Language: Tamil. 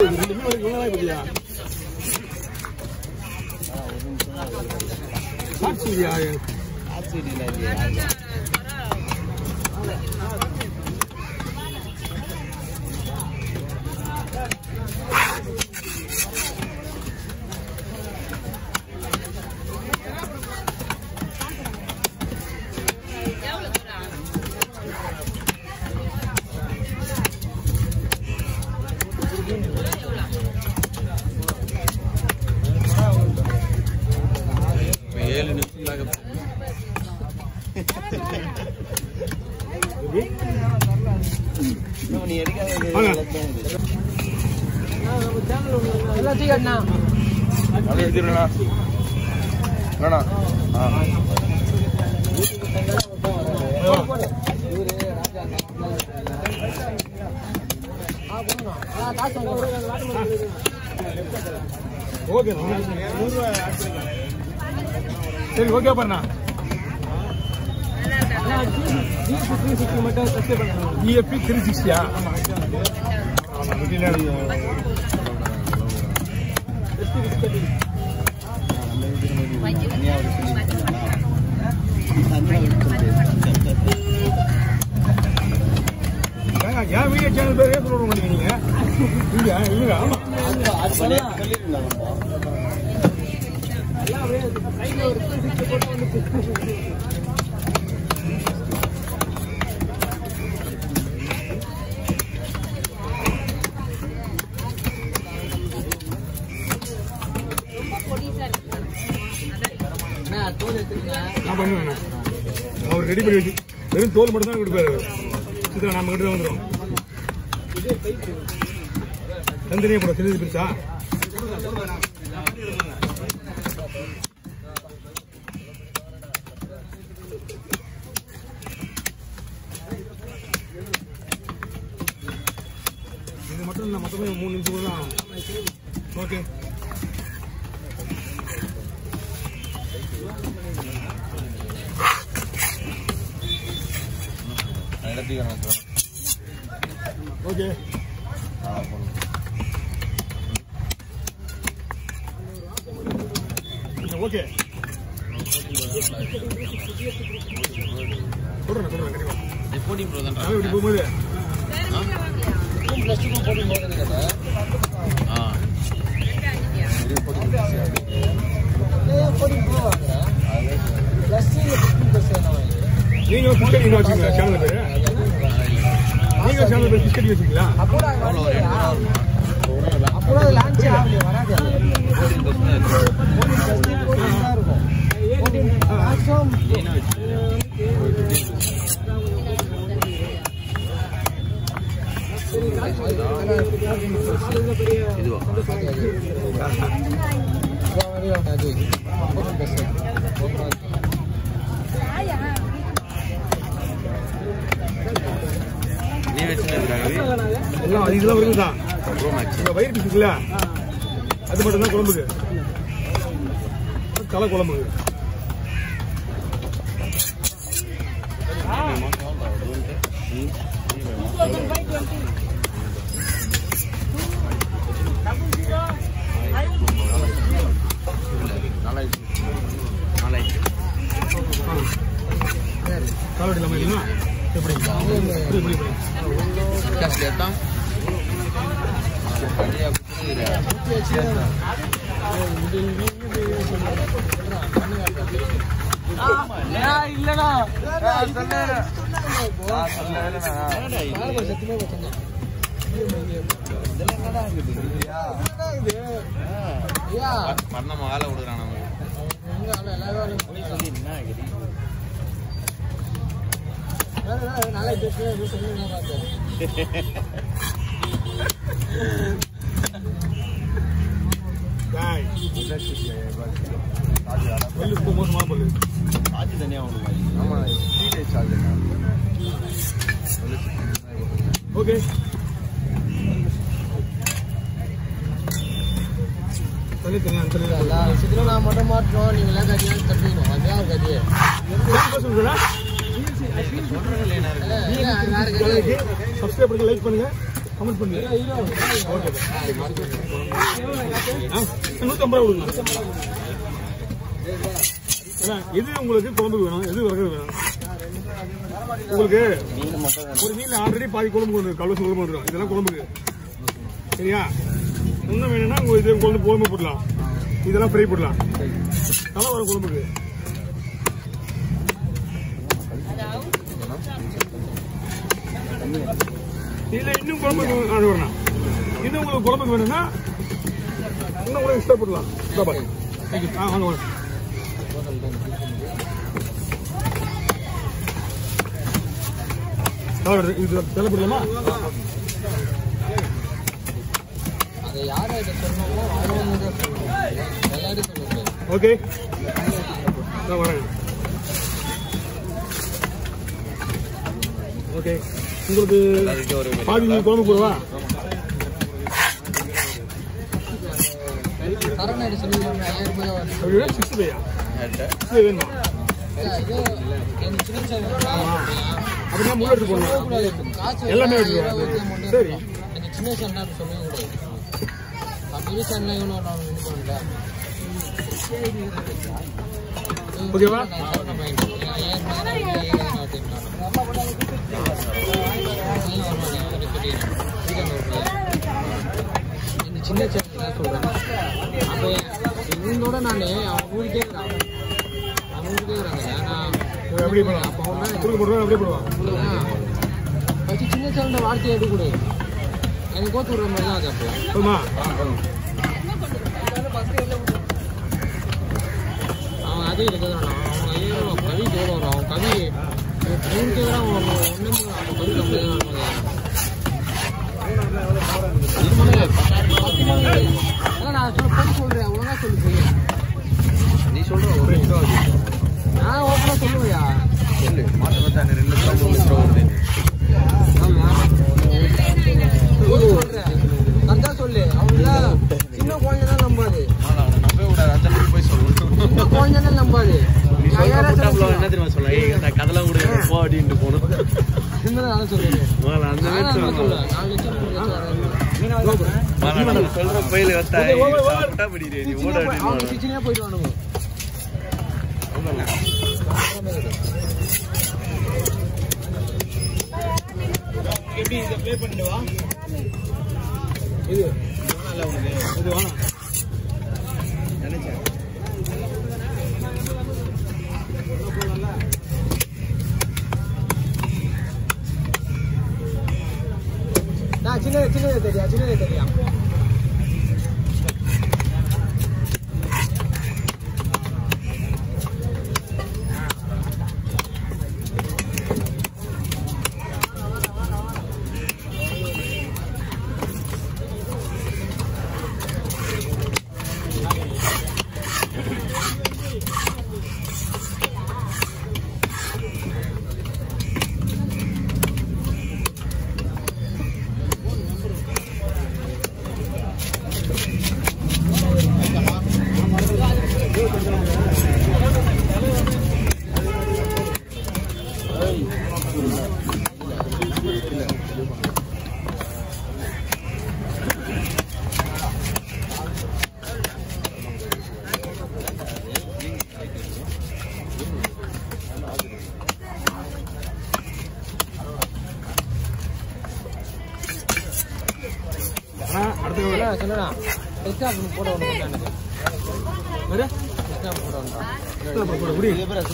ரெண்டு மீன் வரைக்கும் இவ்வளவு நாள் பார்த்தியா? சாட்சி இல்லையா? ஏழு நிமிஷம் நீ எடுக்காத வாங்க. அப்படியே எடுத்துடுறா வேணா ஆ ஓகே சரி ஓகே பண்ணா இஎப்பி த்ரீ சிக்ஸ்டியா ஏன் வீடியோ சேனல் பேரே சொல்ல மாட்டேங்கிறீங்க இங்க இவங்க ஆமா நான் பண்ணுவேன் அவர் ரெடி பண்ணி வச்சு வெறும் தோல் மட்டும் தான் கொடுப்பாரு சித்திரா நம்ம கிட்ட தான் வந்துடும் தந்தனியா போட சிறிது பிரிச்சா இது மட்டும் இல்லை மொத்தமே மூணு நிமிஷம் கூட தான் ஓகே எடுத்துக்கிறேன் ஓகே ஓகே சொல்றேன் சொல்றேன் கண்டிப்பா போட்டி ப்ரோ தான் நான் இப்படி போகும்போது ஆ நீங்க பிஸ்கட் நீங்க வச்சுக்கீங்களா சேனல் பேரு நீங்க சேனல் பேர் பிஸ்கட் வச்சுக்கீங்களா எவ்வளோ ஒரு எண்ணூறு ரூபா இதுவா நீ வச்சுருக்காங்க எல்லாம் அது இதெல்லாம் வருது தான் ப்ரோ மேக்ஸ் உங்க வயிறு பிடிக்குல்ல அது மட்டும் தான் குழம்புக்கு தலை குழம்புக்கு நாலாயிரத்தி நாலாயிரத்தி காலடி இல்லாம இல்லைன்னா எப்படி எப்படி எப்படி எப்படி Kas datang. Tadi aku tidak. பண்ண மகால விடுறான் நம்ம டேய் வெள்ளு ரொம்ப மோசமான பொருள் சார்ஜ் தனியா உங்களுக்கு ஆமா த்ரீ டேஸ் சார்ஜ் ஓகே தனி தனியா அந்த தனி சித்திரம் நான் மட்டும் மாட்டோம் நீங்களாம் கட்டியாலும் கட்டிக்கணும் அதான் ஒரு கதையே சொல்றேன் சொல்றதுல என்ன இருக்கு வேற கதையே சப்ஸ்கிரைப் பண்ணுங்க லைக் பண்ணுங்க கமெண்ட் பண்ணு ஓகே ஆ, நூத்தம்பது ரூபா கொடுங்க அண்ணா, எது உங்களுக்கு குழம்புக்கு வேணும் எது வரகு வேணும் உங்களுக்கு ஒரு மீன் ஆல்ரெடி பாதி குழம்பு வந்து கலவசம் குழம்பு வந்துடும் இதெல்லாம் குழம்புக்கு சரியா இன்னும் வேணும்னா உங்க இது குழம்பு குழம்பு போடலாம் இதெல்லாம் ஃப்ரை போடலாம் நல்லா வரும் குழம்புக்கு இதுல இன்னும் குழம்புக்கு அது வரணும் இன்னும் உங்களுக்கு குழம்புக்கு வேணும்னா இன்னும் கூட எக்ஸ்ட்ரா போடலாம் இதோ பாரு. ஆ வாங்க வாங்க சார், இது தெலை போடலாமா அதை யார்கிட்ட சொன்னோமோ அவங்க தான் சொல்லணும் எல்லாரும் சொல்லக்கூடாது ஓகே நான் வரேன் ஓகே உங்களுக்கு பாதி குழம்பு போடுவா சரணாடி சொல்லிடுவாங்க ஐயாயிரம் ரூபாய் தான் வரும். அப்படின்னா சிக்ஸ்டி ஃபைவா சிக்ஸ்டி ஃபைவ் வேணுமா இல்ல, இது எனக்கு சின்ன சின்ன அப்படின்னா முள்ளு எடுத்து போடணும் சொல்லக்கூடாது. காசு எல்லாமே வேணா, எடுத்துக்கலாம். இருபது amount சரி. எடுத்துக்கலாம். எனக்கு சின்ன சண்டை சொல்லவே கூடாது பெரிய சண்டை இவனு நான் இது பண்ணல ஓகேவா? நான் சரணம் வாங்கிட்டேன். எனக்கு ஐயாயிரம் ரூபாய் தான் இருக்கு, ஐயாயிரம் நான் எடுத்துக்கலாம். நீ வரமாட்டே, எனக்கு தெரியும். வீட்டுக்கு வந்து வருவாரு. இந்த சின்ன சேனல் தான் சொல்றேன் அப்போ இவங்களோட நான் அவன் ஊருக்கே இருக்கிறான் அவன் ஊருக்கே இருக்கிறாங்க நான் இவன் எப்படி போடலாம் அப்போ அவன் தான் குறுக்க போடுவா அப்படியே போடுவான் ஃபஸ்ட்டு சின்ன சேனல்ட வார்த்தையை எடுக்கக்கூடாது எனக்கு கோத்து விடுற மாதிரி தான் அது அப்போ போதுமா அவன் அதே இருக்கிறான் அவன் ஐயோ கவி தோட வரும் அவன் கவி மூணு கேட்குறான் அவன் ஒன்றும் அவன் கவி கம்பெனி தான் வருவாங்க நான் சொல்ல போய் சொல்றேன் ஒழுங்கா சொல்லு போய் நீ சொல்ற ஒரு நிமிஷம் ஆகுது. நான் ஓப்பனாக சொல்லுவையா சொல்லு மாட்டு பார்த்தா ரெண்டு லட்சம் மூணு லட்சம் வருது கரெக்டா சொல்லு அவங்கள சின்ன குழந்தை தான் நம்பாது ஆனா அவனை நம்பவே கூடாது அந்த அளவுக்கு போய் சொல்லணும் சின்ன குழந்தை தான் நம்பாது நீ சொல்ற ஐயாயிரம் புட்டாப்புல செலவு என்ன தெரியுமா சொல்ல ஏய் இந்த கதெல்லாம் கூட போ அப்படின்ட்டு போகணும் சின்னதா நான் சொல்லுவேன் முதல்ல அந்த நான் நேரத்துல நான் சொல்லுவேன் நாலு லட்சம் மூணு லட்சம் வராது. முதல்ல நம்ம சொல்ற பயில வத்தா ஓகே, ஓகே, ஓகே. புட்டா படிக்கிறே நீ ஓட கிச்சனே போய்- அவங்க அப்படின்னு கிச்சனே போயிட்டு வானுங்க எப்படி இதை ப்ளே பண்ணிட்டு வா இது இது வேணாம் நான் சின்னது சின்னது தெரியா சின்னது தெரியா ஆனா அடுத்த வேலை சொன்னா எக்ஸ்ட்ரா போட ஒன்று எனக்கு வேற எக்ஸ்ட்ரா போட ஒன்றா போட முடியும்